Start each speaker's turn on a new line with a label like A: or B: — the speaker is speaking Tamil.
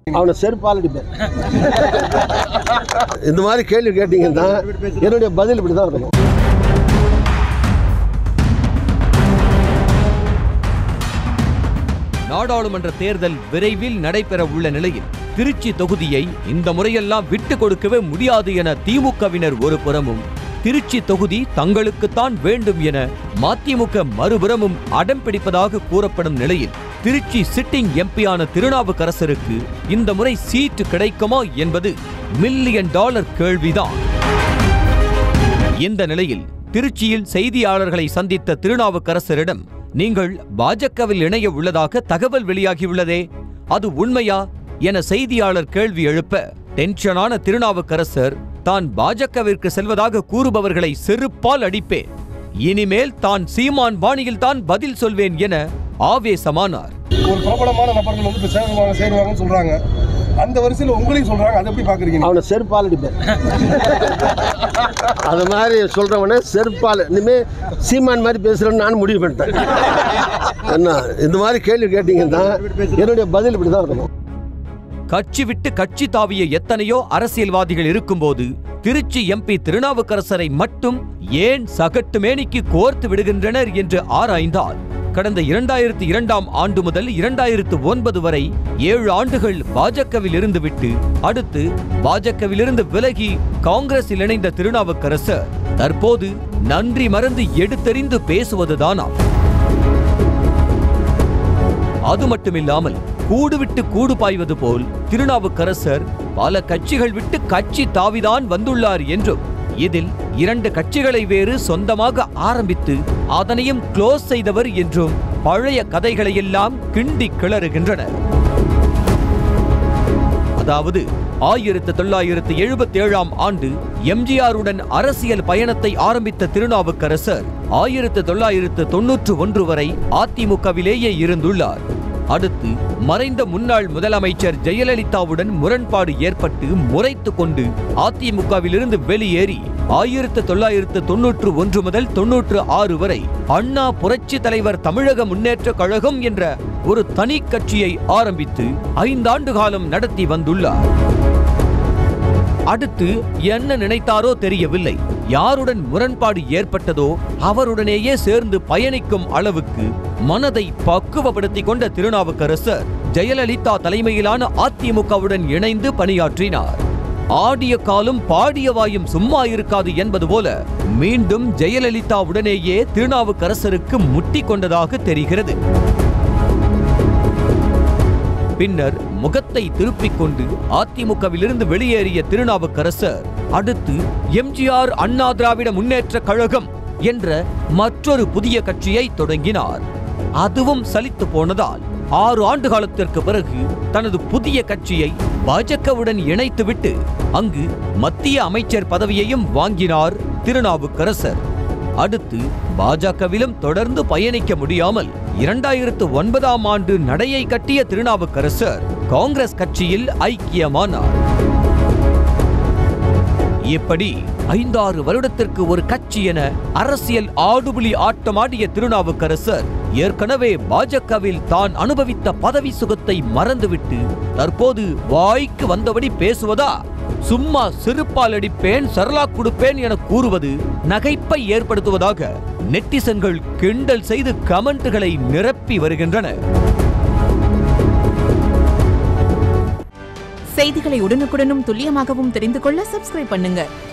A: அவனை செருப்பால் அடிப்பேன் இந்த மாதிரி கேள்வி கேட்டீங்கன்னா என்னுடைய பதில் இப்படி தான் இருக்கணும்
B: நாடாளுமன்ற தேர்தல் விரைவில் நடைபெற உள்ள நிலையில் திருச்சி தொகுதியை இந்த முறையெல்லாம் விட்டு கொடுக்கவே முடியாது என திமுகவினர் ஒரு புறமும் திருச்சி தொகுதி தங்களுக்குத்தான் வேண்டும் என மதிமுக மறுபுறமும் அடம் பிடிப்பதாக கூறப்படும் நிலையில் திருச்சி சிட்டிங் எம்பியான திருநாவுக்கரசருக்கு இந்த முறை சீட்டு கிடைக்குமா என்பது மில்லியன் டாலர் கேள்விதான் இந்த நிலையில் திருச்சியில் செய்தியாளர்களை சந்தித்த திருநாவுக்கரசரிடம் நீங்கள் பாஜகவில் இணைய உள்ளதாக தகவல் வெளியாகியுள்ளதே அது உண்மையா என செய்தியாளர் கேள்வி எழுப்ப டென்ஷனான திருநாவுக்கரசர் தான் பாஜகவிற்கு செல்வதாக கூறுபவர்களை செருப்பால் அடிப்பேன் இனிமேல் தான் சீமான் பாணியில் தான் பதில் சொல்வேன் என ஆவேசமானார்
C: ஒரு பிரபலமான நபர்கள் வந்து இப்போ சேருவாங்க சேருவாங்கன்னு சொல்றாங்க அந்த வரிசையில் உங்களையும் சொல்றாங்க அதை எப்படி பாக்குறீங்க
A: அவனை செருப்பால் அடிப்பேன் அது மாதிரி சொல்றவனே செருப்பால் இனிமே சீமான் மாதிரி பேசுறேன்னு நான் முடிவு பண்ணிட்டேன் என்ன இந்த மாதிரி கேள்வி கேட்டீங்கன்னா என்னுடைய பதில் இப்படி தான் இருக்கணும்
B: கட்சி விட்டு கட்சி தாவிய எத்தனையோ அரசியல்வாதிகள் இருக்கும்போது திருச்சி எம்பி திருநாவுக்கரசரை மட்டும் ஏன் சகட்டு மேனிக்கு கோர்த்து விடுகின்றனர் என்று ஆராய்ந்தால் கடந்த இரண்டாயிரத்தி இரண்டாம் ஆண்டு முதல் இரண்டாயிரத்து ஒன்பது வரை ஏழு ஆண்டுகள் பாஜகவில் இருந்துவிட்டு அடுத்து பாஜகவிலிருந்து விலகி காங்கிரஸில் இணைந்த திருநாவுக்கரசர் தற்போது நன்றி மறந்து எடுத்தெறிந்து பேசுவதுதானாம் அது மட்டுமில்லாமல் கூடு விட்டு கூடு பாய்வது போல் திருநாவுக்கரசர் பல கட்சிகள் விட்டு கட்சி தாவிதான் வந்துள்ளார் என்றும் இதில் இரண்டு கட்சிகளை வேறு சொந்தமாக ஆரம்பித்து அதனையும் க்ளோஸ் செய்தவர் என்றும் பழைய கதைகளையெல்லாம் கிண்டி கிளறுகின்றனர் அதாவது ஆயிரத்து தொள்ளாயிரத்து எழுபத்தி ஏழாம் ஆண்டு எம்ஜிஆருடன் அரசியல் பயணத்தை ஆரம்பித்த திருநாவுக்கரசர் ஆயிரத்து தொள்ளாயிரத்து தொன்னூற்று ஒன்று வரை அதிமுகவிலேயே இருந்துள்ளார் அடுத்து மறைந்த முன்னாள் முதலமைச்சர் ஜெயலலிதாவுடன் முரண்பாடு ஏற்பட்டு முறைத்து கொண்டு அதிமுகவிலிருந்து வெளியேறி ஆயிரத்து தொள்ளாயிரத்து தொன்னூற்று ஒன்று முதல் தொன்னூற்று ஆறு வரை அண்ணா புரட்சி தலைவர் தமிழக முன்னேற்ற கழகம் என்ற ஒரு தனி கட்சியை ஆரம்பித்து ஐந்தாண்டு காலம் நடத்தி வந்துள்ளார் அடுத்து என்ன நினைத்தாரோ தெரியவில்லை யாருடன் முரண்பாடு ஏற்பட்டதோ அவருடனேயே சேர்ந்து பயணிக்கும் அளவுக்கு மனதை பக்குவப்படுத்திக் கொண்ட திருநாவுக்கரசர் ஜெயலலிதா தலைமையிலான அதிமுகவுடன் இணைந்து பணியாற்றினார் ஆடிய காலும் பாடிய வாயும் சும்மா இருக்காது என்பது போல மீண்டும் ஜெயலலிதாவுடனேயே திருநாவுக்கரசருக்கு முட்டிக் கொண்டதாக தெரிகிறது பின்னர் முகத்தை திருப்பிக் கொண்டு அதிமுகவிலிருந்து வெளியேறிய திருநாவுக்கரசர் அடுத்து எம்ஜிஆர் அண்ணா திராவிட முன்னேற்ற கழகம் என்ற மற்றொரு புதிய கட்சியை தொடங்கினார் அதுவும் சலித்து போனதால் ஆறு ஆண்டு காலத்திற்கு பிறகு தனது புதிய கட்சியை பாஜகவுடன் இணைத்துவிட்டு அங்கு மத்திய அமைச்சர் பதவியையும் வாங்கினார் திருநாவுக்கரசர் அடுத்து பாஜகவிலும் தொடர்ந்து பயணிக்க முடியாமல் இரண்டாயிரத்து ஒன்பதாம் ஆண்டு நடையை கட்டிய திருநாவுக்கரசர் காங்கிரஸ் கட்சியில் ஐக்கியமானார் இப்படி ஐந்தாறு வருடத்திற்கு ஒரு கட்சி என அரசியல் ஆடுபுலி ஆட்டமாடிய திருநாவுக்கரசர் ஏற்கனவே பாஜகவில் தான் அனுபவித்த பதவி சுகத்தை மறந்துவிட்டு தற்போது வாய்க்கு வந்தபடி பேசுவதா சும்மா செருப்பால் அடிப்பேன் சரலா கொடுப்பேன் என கூறுவது நகைப்பை ஏற்படுத்துவதாக நெட்டிசன்கள் கிண்டல் செய்து கமெண்ட்டுகளை நிரப்பி வருகின்றனர்
D: செய்திகளை உடனுக்குடனும் துல்லியமாகவும் தெரிந்து கொள்ள சப்ஸ்கிரைப் பண்ணுங்க